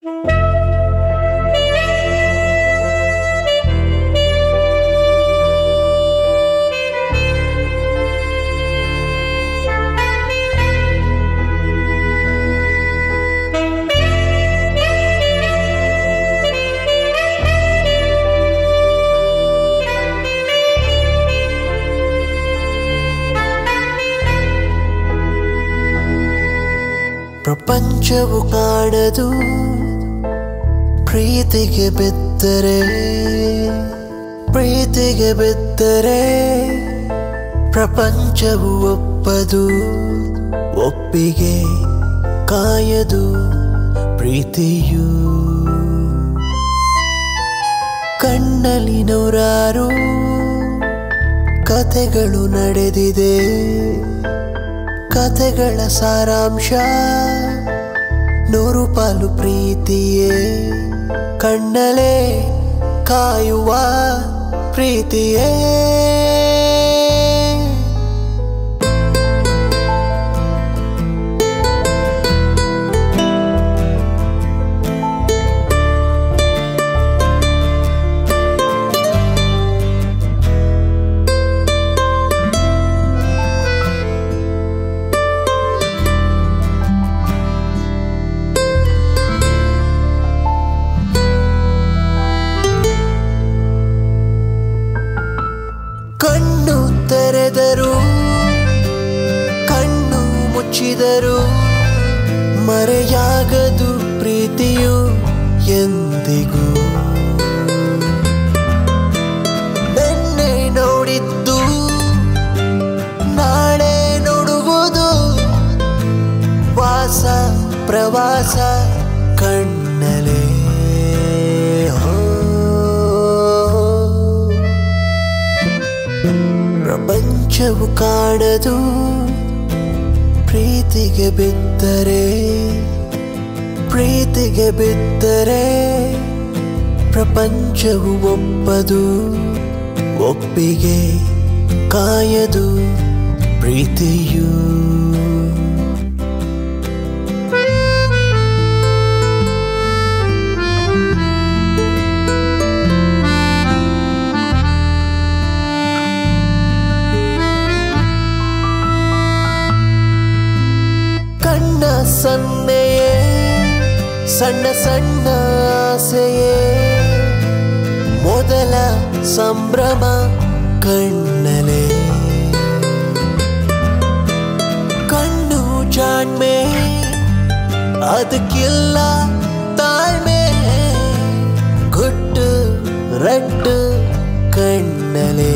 ಪ್ರಪಂಚವು ಕಾಣದು ಪ್ರೀತಿಗೆ ಬಿದ್ದರೆ ಪ್ರೀತಿಗೆ ಬಿದ್ದರೆ ಪ್ರಪಂಚವು ಒಪ್ಪದು ಒಪ್ಪಿಗೆ ಕಾಯದು ಪ್ರೀತಿಯು ಕಣ್ಣಲ್ಲಿ ನೂರಾರು ಕಥೆಗಳು ನಡೆದಿದೆ ಕಥೆಗಳ ಸಾರಾಂಶ ನೂರು ಪಾಲು ಪ್ರೀತಿಯೇ ಕಣ್ಣಲೇ ಕಾಯುವ ಪ್ರೀತಿಯೇ ಕಣ್ಣು ತೆರೆದರು ಕಣ್ಣು ಮುಚ್ಚಿದರು ಮರೆಯಾಗದು ಪ್ರೀತಿಯು ಎಂದಿಗೂ ನಿನ್ನೆ ನೋಡಿದ್ದು ನಾಳೆ ನೋಡುವುದು ವಾಸ ಪ್ರವಾಸ ಕಣ್ಣಲೇ ಹೋ ಪ್ರಪಂಚವು ಕಾಣದು ಪ್ರೀತಿಗೆ ಬಿದ್ದರೆ ಪ್ರೀತಿಗೆ ಬಿದ್ದರೆ ಪ್ರಪಂಚವು ಒಪ್ಪದು ಒಪ್ಪಿಗೆ ಕಾಯದು ಪ್ರೀತಿಯು ಕಣ್ಣ ಸನ್ನೆಯೇ ಸಣ್ಣ ಸಣ್ಣ ಆಸೆಯೇ ಮೊದಲ ಸಂಭ್ರಮ ಕಣ್ಣಲೆ ಕಣ್ಣು ಜಾಣ್ಮೆ ಅದಕ್ಕಿಲ್ಲ ತಾಳ್ಮೆ ಗುಟ್ಟು ರಟ್ಟು ಕಣ್ಣಲೆ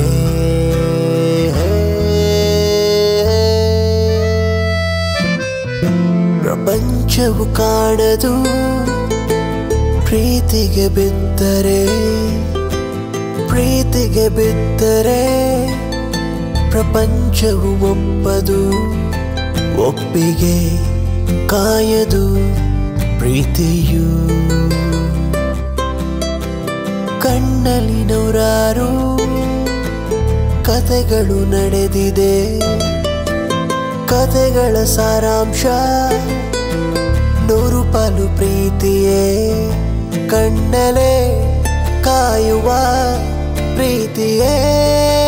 ಪ್ರಪಂಚವು ಕಾಣದು ಪ್ರೀತಿಗೆ ಬಿದ್ದರೆ ಪ್ರೀತಿಗೆ ಬಿದ್ದರೆ ಪ್ರಪಂಚವು ಒಪ್ಪದು ಒಪ್ಪಿಗೆ ಕಾಯದು ಪ್ರೀತಿಯು ಕಣ್ಣಲ್ಲಿ ನೂರಾರು ಕಥೆಗಳು ನಡೆದಿದೆ ಕಥೆಗಳ ಸಾರಾಂಶ ನೂರು ಪಾಲು ಪ್ರೀತಿಯೇ ಕಣ್ಣಲೇ ಕಾಯುವ ಪ್ರೀತಿಯೇ